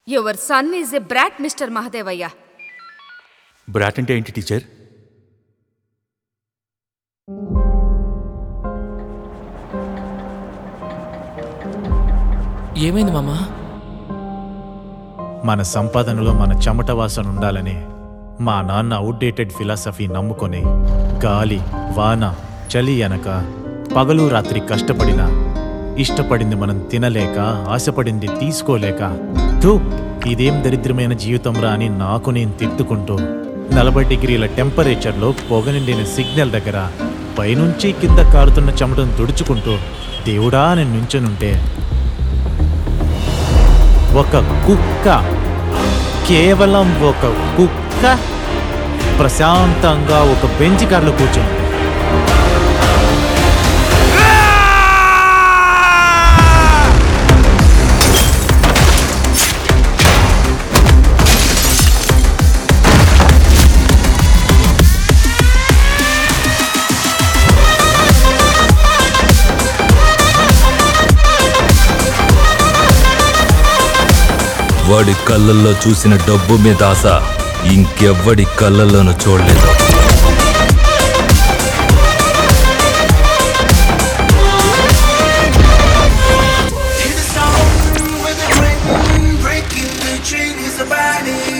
Your son is a brat mister Mahadevaiah brat అంటే ఏంటి teacher ఏమైంది మామా మన సంపాదనలో మన చెమట వాసన ఉండాలని మా నాన్న అవుట్డేటెడ్ ఫిలాసఫీ నమ్ముకొని గాలి వాన చలి అనక పగలు రాత్రి కష్టపడినా ఇష్టపడింది మనం తినలేక ఆశపడింది తీసుకోలేక థూ ఇదేం దరిద్రమైన జీవితంరా అని నాకు నేను తిట్టుకుంటూ నలభై డిగ్రీల టెంపరేచర్లో పొగ నిండిన సిగ్నల్ దగ్గర పైనుంచి కింద కారుతున్న చెమటను తుడుచుకుంటూ దేవుడా నేను నుంచనుంటే ఒక కుక్క కేవలం ఒక కుక్క ప్రశాంతంగా ఒక బెంచ్ కార్లో కూర్చుంది వాడి కళ్ళల్లో చూసిన డబ్బు మీద ఆశ ఇంకెవ్వడి కళ్ళల్లోనూ చూడలేదు Hear the song with the rain breaking the chain is a body.